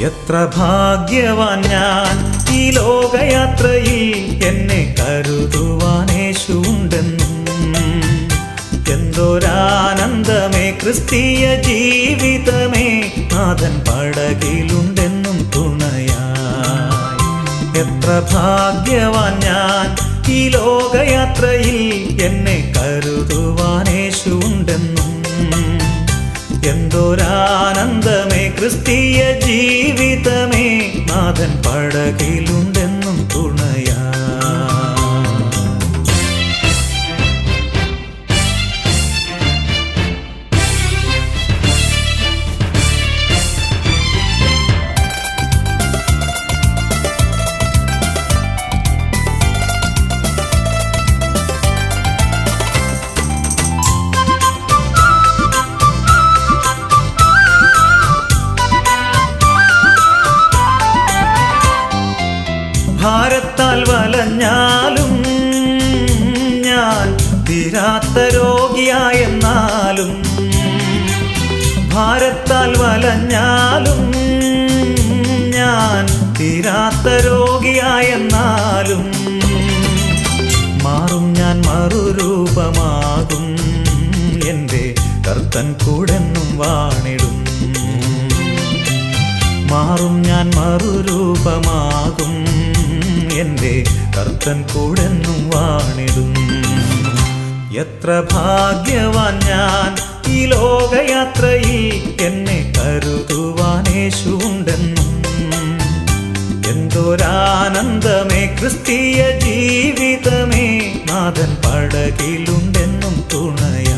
എത്ര ഭാഗ്യവാൻ ഞാൻ ഈ ലോകയാത്രയിൽ എന്നെ കരുതുവാനേശുണ്ടെന്നും എന്തൊരാനന്ദമേ ക്രിസ്തീയ ജീവിതമേ നാഥൻ പടകിലുണ്ടെന്നും തുണയായി എത്ര ഭാഗ്യവാൻ ഞാൻ ഈ ലോകയാത്രയിൽ എന്നെ കരുതുവാനേശുണ്ടെന്നും എന്തൊരാനന്ദമേ ക്രിസ്തീയ ജീവിതമേ നാഥൻ പടകിലുണ്ടെന്നും തുണയാ ഭാരത്താൽ വലഞ്ഞാലും ഞാൻ തീരാത്ത രോഗിയായെന്നാലും ഭാരത്താൽ വലഞ്ഞാലും ഞാൻ തീരാത്ത രോഗിയായെന്നാലും മാറും ഞാൻ മറുരൂപമാകും എൻ്റെ കർത്തൻ കൂടെന്നും വാണിടും മാറും ഞാൻ മറുരൂപമാകും എൻ്റെ കർത്തൻ കൂടെന്നും വാണിടും എത്ര ഭാഗ്യവാൻ ഞാൻ ഈ ലോകയാത്രയിൽ എന്നെ കരുതുവാനേശുണ്ടെന്നും എന്തൊരാനന്ദമേ ക്രിസ്തീയ ജീവിതമേ നാഥൻ പടകിലുണ്ടെന്നും തുണയായി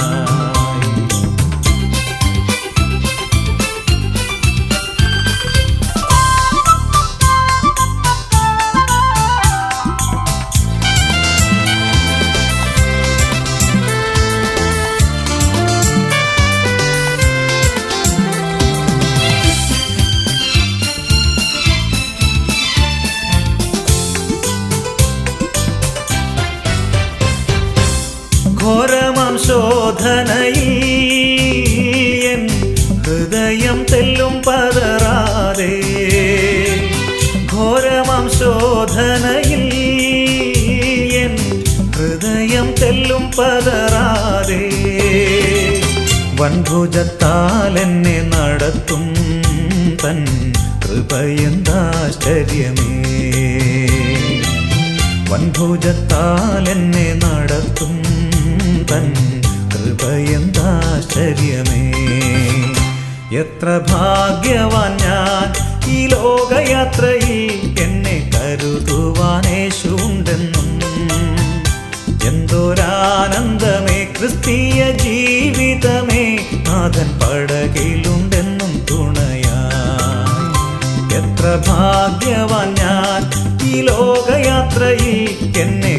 ഘോരമാം ശോധനയിൽ എൻ ഹൃദയം തെല്ലും പതറാതെ ഘോരമാം ശോധനയിൽ എൻ ഹൃദയം തെല്ലും പതറാതെ വൻഭുജത്താൽ എന്നെ നടത്തും തൻ കൃപയെന്താശ്ചര്യമേ വൻഭുജത്താൽ എന്നെ നടത്തും തൻ കൃപയെന്താശ്ചര്യമേ എത്ര ഭാഗ്യവാൻ ഞാൻ ഈ ലോകയാത്രയിൽ എന്നെ കരുതുവാനേശുണ്ടെന്നും എന്തൊരാനന്ദമേ ക്രിസ്തീയ ജീവിതമേ നാഥൻ പടകിലുണ്ടെന്നും തുണയായി എത്ര ഭാഗ്യവാൻ ഞാൻ ഈ ലോകയാത്രയിൽ എന്നെ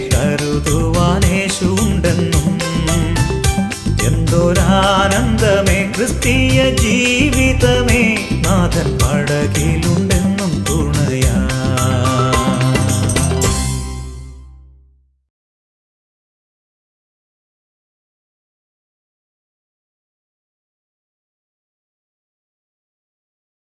കരുതുവാനേശുണ്ടെന്നും എന്തൊരാനന്ദമേ ക്രിസ്തീയ ജീ